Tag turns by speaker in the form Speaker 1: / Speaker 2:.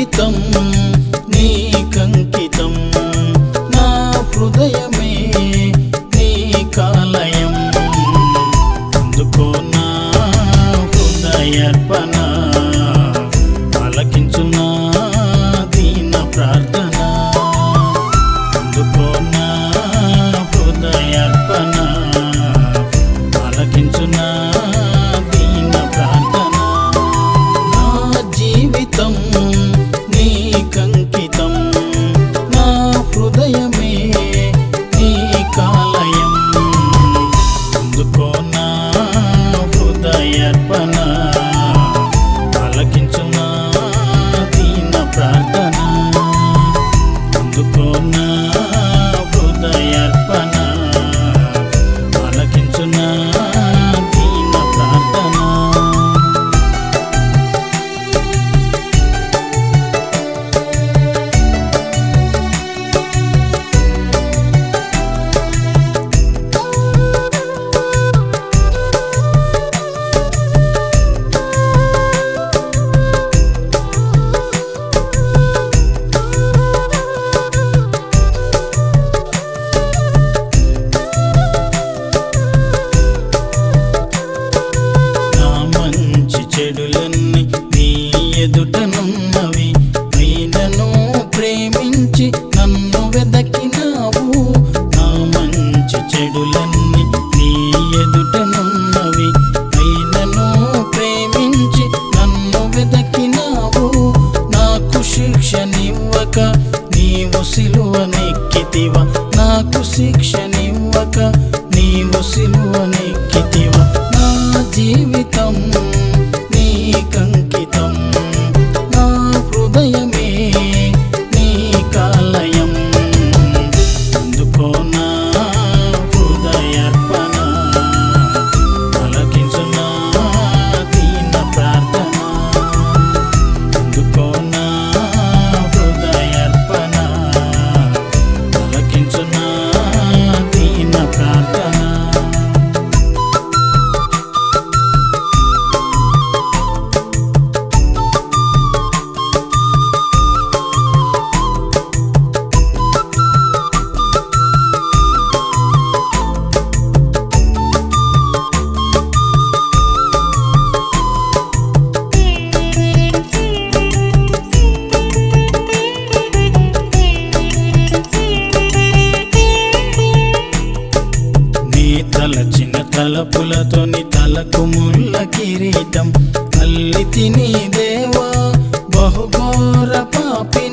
Speaker 1: జీవితం నీకంకితం నా హృదయమే నీ కాలయం అందుకో నా హృదయర్పణ ఆలకించు నా దీన ప్రార్థన అందుకో నా హృదయర్పణ ఆలకించు నా దీన ప్రార్థన నా జీవితం నీకంకితం నా హృదయమే నీ కాలయం అందుకో నా హృదయర్పణ ఆలకించు నా దీన ప్రార్థన అందుకో నా హృదయర్పణ ఆలకించు నా దీన ప్రార్థన నా మంచి చెడులన్నీ నీ ఎదుటనున్నవి అయినను ప్రేమించి నన్ను వెదకినావు నా మంచి చెడులన్నీ నీ ఎదుటనున్నవి అయినను ప్రేమించి నన్ను వెదకినావు నాకు శిక్షనివ్వక నీవు సిలువనెక్కితివ నాకు శిక్షనివ్వక నీవు సిలువనెక్కితివ నా జీవితం నీకంకితం నా హృదయమే నీ కాలయం అందుకో నా హృదయర్పణ ఆలకించు నా దీన ప్రార్థన అందుకో నా హృదయర్పణ ఆలకించు నా దీన ప్రార్థన నీ తలచిన తలపులతోని తలకు ముళ్ళ కిరీటం అల్లి తిని దేవా బహుఘోర పాపి